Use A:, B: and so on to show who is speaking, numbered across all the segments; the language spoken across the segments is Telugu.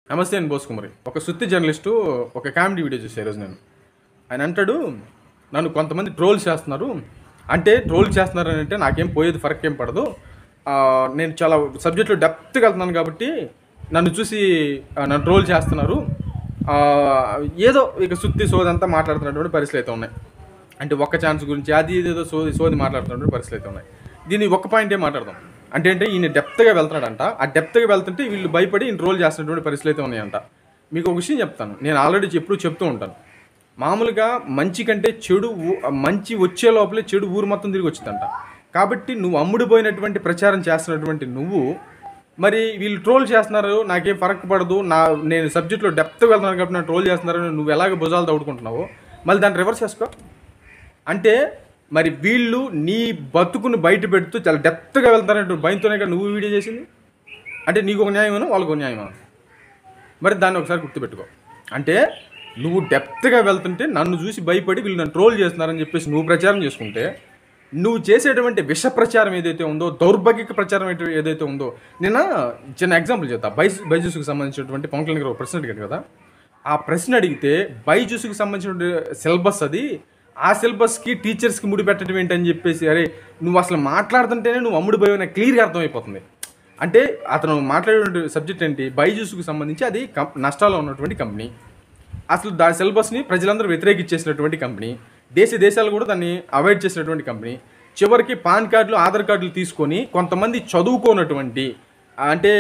A: నమస్తే అని బోసుకుమరి ఒక సుత్తి జర్నలిస్టు ఒక కామెడీ వీడియో చూసా ఈరోజు నేను ఆయన అంటాడు నన్ను కొంతమంది ట్రోల్ చేస్తున్నారు అంటే ట్రోల్ చేస్తున్నారు అని అంటే నాకేం పోయేది ఫరక్ ఏం పడదు ఆ, నేను చాలా సబ్జెక్ట్లో డెప్త్గా వెళ్తున్నాను కాబట్టి నన్ను చూసి ఆ, నన్ను ట్రోల్ చేస్తున్నారు ఆ, ఏదో ఇక సుత్తి సోదంతా మాట్లాడుతున్నటువంటి పరిస్థితులు అయితే ఉన్నాయి అంటే ఒక్క ఛాన్స్ గురించి అది ఇది ఏదో సోది సోది మాట్లాడుతున్నటువంటి పరిస్థితులు అయితే ఉన్నాయి దీన్ని ఒక్క పాయింటే మాట్లాడదాం అంటే అంటే ఈయన డెప్త్గా వెళ్తున్నాడంట ఆ డెప్త్గా వెళ్తుంటే వీళ్ళు భయపడి ఈయన రోల్ చేస్తున్నటువంటి పరిస్థితులు అయితే ఉన్నాయంట మీకు ఒక విషయం చెప్తాను నేను ఆల్రెడీ ఎప్పుడు చెప్తూ ఉంటాను మామూలుగా మంచి కంటే చెడు ఊ- మంచి వచ్చే లోపలే చెడు ఊరు మొత్తం తిరిగి వచ్చిందంట కాబట్టి నువ్వు అమ్ముడుపోయినటువంటి ప్రచారం చేస్తున్నటువంటి నువ్వు మరి వీళ్ళు ట్రోల్ చేస్తున్నారు నాకేం ఫరక్ పడదు నా నేను సబ్జెక్ట్లో డెప్త్గా వెళ్తున్నాను కాబట్టి నన్ను ట్రోల్ చేస్తున్నారు నువ్వు ఎలాగ భుజాలు తవ్వుకుంటున్నావో మళ్ళీ దాన్ని రివర్స్ చేసుకో అంటే మరి వీళ్ళు నీ బతుకును బయట పెడుతూ చాలా డెప్త్గా వెళ్తారంటే భయంతోనే కదా నువ్వు వీడియో చేసింది అంటే నీకు ఒక న్యాయమేనా వాళ్ళకు ఒక న్యాయమా మరి దాన్ని ఒకసారి గుర్తుపెట్టుకో అంటే నువ్వు డెప్త్గా వెళ్తుంటే నన్ను చూసి భయపడి వీళ్ళు నన్ను ట్రోల్ చేస్తున్నారని చెప్పేసి నువ్వు ప్రచారం చేసుకుంటే నువ్వు చేసేటువంటి విష ప్రచారం ఏదైతే ఉందో దౌర్భాగ్యక ప్రచారం ఏదైతే- ఏదైతే ఉందో నిన్న చిన్న ఎగ్జాంపుల్ చెప్తా బైజ్ బైజూస్కి సంబంధించినటువంటి పవన్ కళ్యాణ్ గారు ఒక ప్రశ్న అడిగారు కదా ఆ ప్రశ్న అడిగితే బైజూస్కి సంబంధించిన సిలబస్ అది ఆ సిలబస్కి టీచర్స్కి ముడి పెట్టడం ఏంటని చెప్పేసి అరే నువ్వు అసలు మాట్లాడుతుంటేనే నువ్వు అమ్ముడు పోయి క్లియర్గా అర్థమైపోతుంది అంటే అతను మాట్లాడే సబ్జెక్ట్ ఏంటి బైజూస్కి సంబంధించి అది కం- నష్టాల్లో ఉన్నటువంటి కంపెనీ అసలు దాని సిలబస్ని ప్రజలందరూ వ్యతిరేకించేసినటువంటి కంపెనీ దేశ దేశాలు కూడా దాన్ని అవాయిడ్ చేసినటువంటి కంపెనీ చివరికి పాన్ కార్డులు ఆధార్ కార్డులు తీసుకొని కొంతమంది చదువుకోనటువంటి అంటే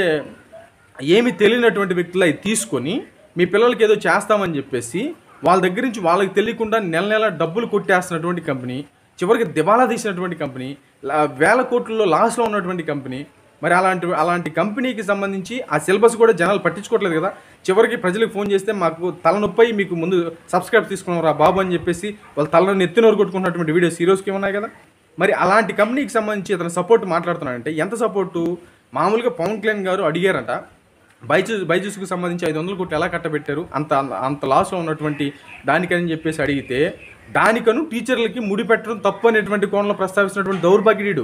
A: ఏమి తెలియనటువంటి వ్యక్తులు అవి తీసుకొని మీ పిల్లలకి ఏదో చేస్తామని చెప్పేసి వాళ్ళ దగ్గర నుంచి వాళ్ళకి తెలియకుండా నెల నెల డబ్బులు కొట్టేస్తున్నటువంటి కంపెనీ చివరికి దివాలా తీసినటువంటి కంపెనీ లా- వేల కోట్లలో లాస్లో ఉన్నటువంటి కంపెనీ మరి అలాంటి అలాంటి కంపెనీకి సంబంధించి ఆ సిలబస్ కూడా జనాలు పట్టించుకోవట్లేదు కదా చివరికి ప్రజలకు ఫోన్ చేస్తే మాకు తలనొప్పి మీకు ముందు సబ్స్క్రైబ్ తీసుకున్నాం రా బాబు అని చెప్పేసి వాళ్ళు తలను ఎత్తినోరు కొట్టుకున్నటువంటి వీడియోస్ హీరోస్కి ఉన్నాయి కదా మరి అలాంటి కంపెనీకి సంబంధించి అతను సపోర్ట్ మాట్లాడుతున్నాడంటే ఎంత సపోర్టు మామూలుగా పవన్ కళ్యాణ్ గారు అడిగారంట బైజూస్ బైజూస్కి సంబంధించి ఐదు వందల కోట్లు ఎలా కట్టబెట్టారు అంత అంత లాస్లో ఉన్నటువంటి దానికని చెప్పేసి అడిగితే దానికను టీచర్లకి ముడి పెట్టడం తప్పు అనేటువంటి కోణంలో ప్రస్తావిస్తున్నటువంటి దౌర్భాగ్యుడు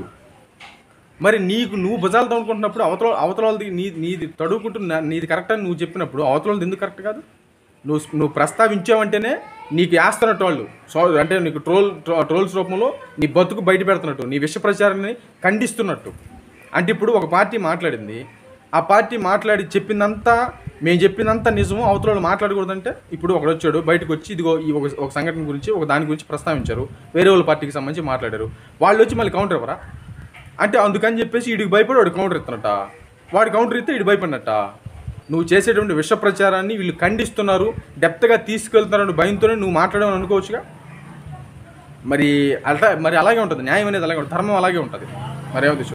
A: మరి నీకు నువ్వు భుజాలు తవ్వుకుంటున్నప్పుడు అవతల అవతల వాళ్ళది నీ నీది తడువుకుంటూ నా- నీది కరెక్ట్ అని నువ్వు చెప్పినప్పుడు అవతల వాళ్ళది ఎందుకు కరెక్ట్ కాదు నువ్వు నువ్వు ప్రస్తావించావంటేనే నీకు వేస్తున్నట్టు వాళ్ళు సో అంటే నీకు ట్రోల్ ట్రో- ట్రోల్స్ రూపంలో నీ బతుకు బయట పెడుతున్నట్టు నీ విష ప్రచారాన్ని ఖండిస్తున్నట్టు అంటే ఇప్పుడు ఒక పార్టీ మాట్లాడింది ఆ పార్టీ మాట్లాడి చెప్పిందంతా మేము చెప్పిందంతా నిజము అవతల వాళ్ళు మాట్లాడకూడదంటే ఇప్పుడు ఒకడు వచ్చాడు బయటకు వచ్చి ఇదిగో ఈ ఒక ఒక సంఘటన గురించి ఒక దాని గురించి ప్రస్తావించారు వేరే వాళ్ళ పార్టీకి సంబంధించి మాట్లాడారు వాళ్ళు వచ్చి మళ్ళీ కౌంటర్ ఇవ్వరా అంటే అందుకని చెప్పేసి వీడికి భయపడి వాడు కౌంటర్ ఇస్తున్నట్ట వాడు కౌంటర్ ఇస్తే వీడు భయపడినట్ట నువ్వు చేసేటువంటి విష ప్రచారాన్ని వీళ్ళు ఖండిస్తున్నారు డెప్త్గా తీసుకెళ్తున్నారని భయంతోనే నువ్వు మాట్లాడమని అనుకోవచ్చుగా మరి అలా మరి అలాగే ఉంటుంది న్యాయం అనేది అలాగే ఉంటుంది ధర్మం అలాగే ఉంటుంది మరి ఏమో